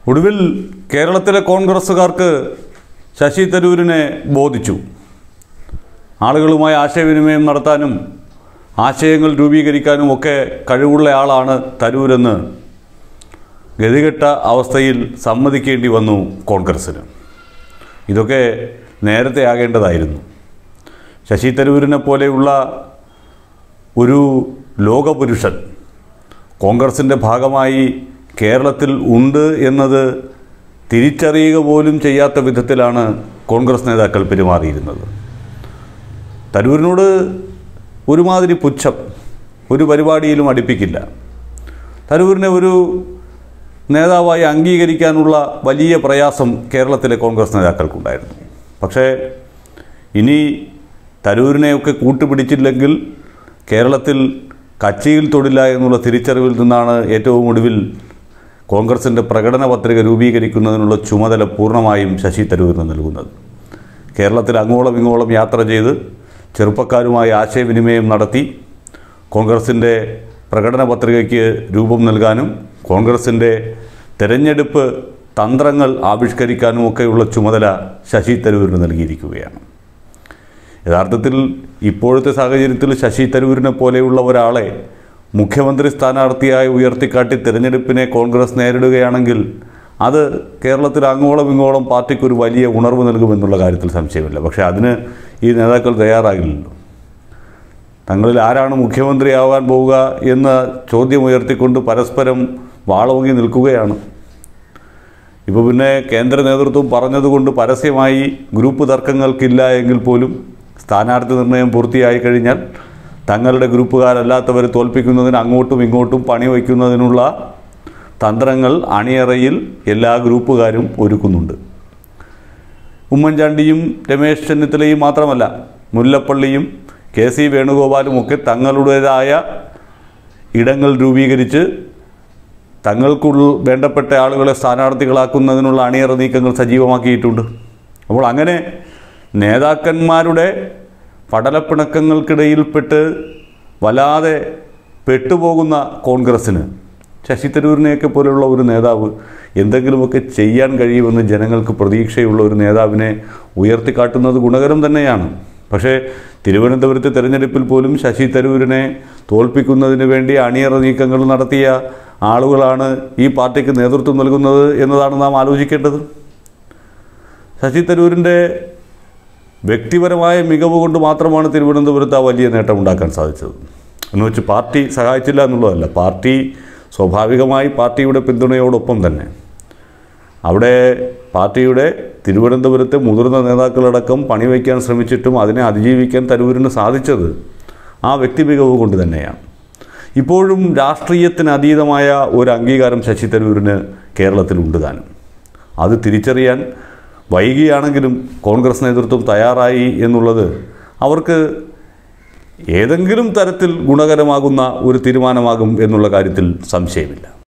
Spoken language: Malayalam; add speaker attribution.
Speaker 1: ഒടുവിൽ കേരളത്തിലെ കോൺഗ്രസ്സുകാർക്ക് ശശി തരൂരിനെ ബോധിച്ചു ആളുകളുമായി ആശയവിനിമയം നടത്താനും ആശയങ്ങൾ രൂപീകരിക്കാനും ഒക്കെ കഴിവുള്ള ആളാണ് തരൂരെന്ന് ഗതികെട്ട അവസ്ഥയിൽ സമ്മതിക്കേണ്ടി വന്നു കോൺഗ്രസ്സിന് ഇതൊക്കെ നേരത്തെ ആകേണ്ടതായിരുന്നു ശശി തരൂരിനെ പോലെയുള്ള ഒരു ലോകപുരുഷൻ കോൺഗ്രസിൻ്റെ ഭാഗമായി കേരളത്തിൽ ഉണ്ട് എന്നത് തിരിച്ചറിയുക പോലും ചെയ്യാത്ത വിധത്തിലാണ് കോൺഗ്രസ് നേതാക്കൾ പെരുമാറിയിരുന്നത് തരൂരിനോട് ഒരുമാതിരി പുച്ഛം ഒരു പരിപാടിയിലും അടുപ്പിക്കില്ല തരൂരിനെ ഒരു നേതാവായി അംഗീകരിക്കാനുള്ള വലിയ പ്രയാസം കേരളത്തിലെ കോൺഗ്രസ് നേതാക്കൾക്കുണ്ടായിരുന്നു പക്ഷേ ഇനി തരൂരിനെയൊക്കെ കൂട്ടുപിടിച്ചില്ലെങ്കിൽ കേരളത്തിൽ കച്ചിയിൽ തൊടില്ല എന്നുള്ള തിരിച്ചറിവിൽ നിന്നാണ് ഏറ്റവും ഒടുവിൽ കോൺഗ്രസിൻ്റെ പ്രകടന പത്രിക രൂപീകരിക്കുന്നതിനുള്ള ചുമതല പൂർണ്ണമായും ശശി തരൂരിന് നൽകുന്നത് കേരളത്തിൽ അങ്ങോളം ഇങ്ങോളം യാത്ര ചെയ്ത് ചെറുപ്പക്കാരുമായി ആശയവിനിമയം നടത്തി കോൺഗ്രസിൻ്റെ പ്രകടന പത്രികയ്ക്ക് രൂപം നൽകാനും കോൺഗ്രസിൻ്റെ തെരഞ്ഞെടുപ്പ് തന്ത്രങ്ങൾ ആവിഷ്കരിക്കാനും ഒക്കെയുള്ള ചുമതല ശശി തരൂരിന് നൽകിയിരിക്കുകയാണ് യഥാർത്ഥത്തിൽ ഇപ്പോഴത്തെ സാഹചര്യത്തിൽ ശശി തരൂരിനെ പോലെയുള്ള ഒരാളെ മുഖ്യമന്ത്രി സ്ഥാനാർത്ഥിയായി ഉയർത്തിക്കാട്ടി തിരഞ്ഞെടുപ്പിനെ കോൺഗ്രസ് നേരിടുകയാണെങ്കിൽ അത് കേരളത്തിൽ അങ്ങോളം ഇങ്ങോളം പാർട്ടിക്ക് ഒരു വലിയ ഉണർവ് നൽകുമെന്നുള്ള കാര്യത്തിൽ സംശയമില്ല പക്ഷേ അതിന് ഈ നേതാക്കൾ തയ്യാറാകില്ലല്ലോ തങ്ങളിൽ ആരാണ് മുഖ്യമന്ത്രിയാവാൻ പോവുക എന്ന ചോദ്യം ഉയർത്തിക്കൊണ്ട് പരസ്പരം വാളോങ്ങി നിൽക്കുകയാണ് ഇപ്പോൾ പിന്നെ കേന്ദ്ര നേതൃത്വം പറഞ്ഞതുകൊണ്ട് പരസ്യമായി ഗ്രൂപ്പ് തർക്കങ്ങൾക്കില്ല എങ്കിൽ പോലും സ്ഥാനാർത്ഥി നിർണയം പൂർത്തിയായി കഴിഞ്ഞാൽ തങ്ങളുടെ ഗ്രൂപ്പുകാരല്ലാത്തവരെ തോൽപ്പിക്കുന്നതിന് അങ്ങോട്ടും ഇങ്ങോട്ടും പണി വയ്ക്കുന്നതിനുള്ള തന്ത്രങ്ങൾ അണിയറയിൽ എല്ലാ ഗ്രൂപ്പുകാരും ഒരുക്കുന്നുണ്ട് ഉമ്മൻചാണ്ടിയും രമേശ് ചെന്നിത്തലയും മാത്രമല്ല മുല്ലപ്പള്ളിയും കെ സി വേണുഗോപാലും ഒക്കെ തങ്ങളുടേതായ ഇടങ്ങൾ രൂപീകരിച്ച് തങ്ങൾക്കുള്ള വേണ്ടപ്പെട്ട ആളുകളെ സ്ഥാനാർത്ഥികളാക്കുന്നതിനുള്ള അണിയറ നീക്കങ്ങൾ സജീവമാക്കിയിട്ടുണ്ട് അപ്പോൾ അങ്ങനെ നേതാക്കന്മാരുടെ പടലപ്പിണക്കങ്ങൾക്കിടയിൽപ്പെട്ട് വല്ലാതെ പെട്ടുപോകുന്ന കോൺഗ്രസ്സിന് ശശി തരൂരിനെയൊക്കെ പോലുള്ള ഒരു നേതാവ് എന്തെങ്കിലുമൊക്കെ ചെയ്യാൻ കഴിയുമെന്ന് ജനങ്ങൾക്ക് പ്രതീക്ഷയുള്ള ഒരു നേതാവിനെ ഉയർത്തിക്കാട്ടുന്നത് ഗുണകരം തന്നെയാണ് പക്ഷേ തിരുവനന്തപുരത്തെ തെരഞ്ഞെടുപ്പിൽ പോലും ശശി തരൂരിനെ തോൽപ്പിക്കുന്നതിന് വേണ്ടി അണിയറ നീക്കങ്ങൾ നടത്തിയ ആളുകളാണ് ഈ പാർട്ടിക്ക് നേതൃത്വം നൽകുന്നത് എന്നതാണ് നാം ആലോചിക്കേണ്ടത് ശശി തരൂരിൻ്റെ വ്യക്തിപരമായ മികവ് കൊണ്ട് മാത്രമാണ് തിരുവനന്തപുരത്ത് ആ വലിയ നേട്ടം ഉണ്ടാക്കാൻ സാധിച്ചത് എന്ന് വെച്ച് പാർട്ടി സഹായിച്ചില്ല എന്നുള്ളതല്ല പാർട്ടി സ്വാഭാവികമായി പാർട്ടിയുടെ പിന്തുണയോടൊപ്പം തന്നെ അവിടെ പാർട്ടിയുടെ തിരുവനന്തപുരത്തെ മുതിർന്ന നേതാക്കളടക്കം പണിവയ്ക്കാൻ ശ്രമിച്ചിട്ടും അതിനെ അതിജീവിക്കാൻ തരൂരിന് സാധിച്ചത് ആ വ്യക്തി മികവ് കൊണ്ട് തന്നെയാണ് ഇപ്പോഴും രാഷ്ട്രീയത്തിന് അതീതമായ ഒരു അംഗീകാരം ശശി തരൂരിന് കേരളത്തിലുണ്ട് താനും അത് തിരിച്ചറിയാൻ വൈകിയാണെങ്കിലും കോൺഗ്രസ് നേതൃത്വം തയ്യാറായി എന്നുള്ളത് അവർക്ക് ഏതെങ്കിലും തരത്തിൽ ഗുണകരമാകുന്ന ഒരു തീരുമാനമാകും എന്നുള്ള കാര്യത്തിൽ സംശയമില്ല